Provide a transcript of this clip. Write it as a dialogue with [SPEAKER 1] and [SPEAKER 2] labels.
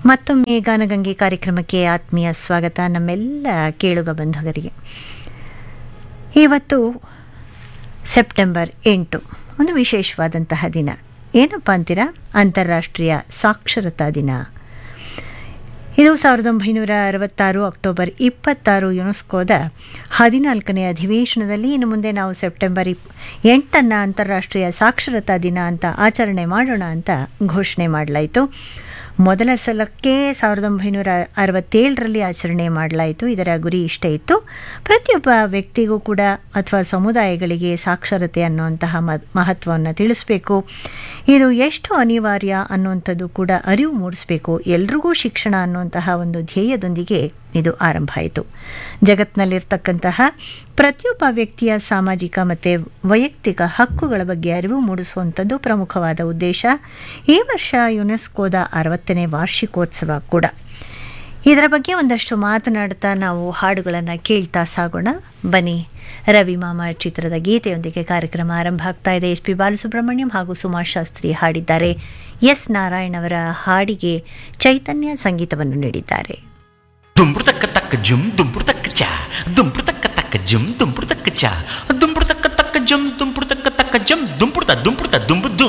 [SPEAKER 1] ಮತ್ತೊಮ್ಮೆ ಗಾನಗಂಗೆ ಕಾರ್ಯಕ್ರಮಕ್ಕೆ ಆತ್ಮೀಯ ಸ್ವಾಗತ ನಮ್ಮೆಲ್ಲ ಕೇಳುಗ ಬಂಧುಗರಿಗೆ ಇವತ್ತು ಸೆಪ್ಟೆಂಬರ್ ಎಂಟು ಒಂದು ವಿಶೇಷವಾದಂತಹ ದಿನ ಏನಪ್ಪ ಅಂತೀರಾ ಅಂತಾರಾಷ್ಟ್ರೀಯ ಸಾಕ್ಷರತಾ ದಿನ ಇದು ಸಾವಿರದ ಒಂಬೈನೂರ ಅರವತ್ತಾರು ಅಕ್ಟೋಬರ್ ಇಪ್ಪತ್ತಾರು ಯುನೆಸ್ಕೋದ ಹದಿನಾಲ್ಕನೇ ಅಧಿವೇಶನದಲ್ಲಿ ಇನ್ನು ಮುಂದೆ ನಾವು ಸೆಪ್ಟೆಂಬರ್ ಇಪ್ ಎಂಟನ್ನು ಅಂತಾರಾಷ್ಟ್ರೀಯ ಸಾಕ್ಷರತಾ ದಿನ ಅಂತ ಆಚರಣೆ ಮಾಡೋಣ ಅಂತ ಘೋಷಣೆ ಮಾಡಲಾಯಿತು ಮೊದಲ ಸಲಕ್ಕೆ ಸಾವಿರದ ಒಂಬೈನೂರ ಅರವತ್ತೇಳರಲ್ಲಿ ಆಚರಣೆ ಮಾಡಲಾಯಿತು ಇದರ ಗುರಿ ಇಷ್ಟೇ ಇತ್ತು ಪ್ರತಿಯೊಬ್ಬ ವ್ಯಕ್ತಿಗೂ ಕೂಡ ಅಥವಾ ಸಮುದಾಯಗಳಿಗೆ ಸಾಕ್ಷರತೆ ಅನ್ನುವಂತಹ ಮ ಮಹತ್ವವನ್ನು ತಿಳಿಸ್ಬೇಕು ಇದು ಎಷ್ಟು ಅನಿವಾರ್ಯ ಅನ್ನುವಂಥದ್ದು ಕೂಡ ಅರಿವು ಮೂಡಿಸಬೇಕು ಎಲ್ರಿಗೂ ಶಿಕ್ಷಣ ಅನ್ನುವಂತಹ ಒಂದು ಧ್ಯೇಯದೊಂದಿಗೆ ಇದು ಆರಂಭ ಆಯಿತು ಜಗತ್ತಿನಲ್ಲಿರ್ತಕ್ಕಂತಹ ಪ್ರತಿಯೊಬ್ಬ ವ್ಯಕ್ತಿಯ ಸಾಮಾಜಿಕ ಮತ್ತು ವೈಯಕ್ತಿಕ ಹಕ್ಕುಗಳ ಬಗ್ಗೆ ಅರಿವು ಮೂಡಿಸುವಂಥದ್ದು ಪ್ರಮುಖವಾದ ಉದ್ದೇಶ ಈ ವರ್ಷ ಯುನೆಸ್ಕೋದ ಅರವತ್ತನೇ ವಾರ್ಷಿಕೋತ್ಸವ ಕೂಡ ಇದರ ಬಗ್ಗೆ ಒಂದಷ್ಟು ಮಾತನಾಡ್ತಾ ನಾವು ಹಾಡುಗಳನ್ನು ಕೇಳ್ತಾ ಸಾಗೋಣ ಬನ್ನಿ ರವಿ ಮಾಮ ಚಿತ್ರದ ಗೀತೆಯೊಂದಿಗೆ ಕಾರ್ಯಕ್ರಮ ಆರಂಭ ಆಗ್ತಾ ಇದೆ ಎಸ್ ಪಿ ಬಾಲಸುಬ್ರಹ್ಮಣ್ಯಂ ಹಾಗೂ ಸುಮಾಶ್ ಶಾಸ್ತ್ರಿ ಹಾಡಿದ್ದಾರೆ ಎಸ್ ನಾರಾಯಣ್ ಅವರ ಹಾಡಿಗೆ ಚೈತನ್ಯ ಸಂಗೀತವನ್ನು ನೀಡಿದ್ದಾರೆ
[SPEAKER 2] ದುಂಬ್ರು ತಕ್ಕ ತಕ್ಕ ಜುಮ್ ದುಂಬ್ರು ತಕ್ಕ ಚ ದುಂಬ್ರು ತಕ್ಕ ತಕ್ಕ ಜುಮ್ ದುಂಬ್ರು ತಕ್ಕ ಚ ದುಂಬ್ರು ತಕ್ಕ ತಕ್ಕ ಜುಮ್ ದುಂಬ್ರು ತಕ್ಕ ತಕ್ಕ ಜುಮ್ ದುಂಬ್ರುತ ದುಂಬ್ರುತ ದುಂಬು ದುಮ್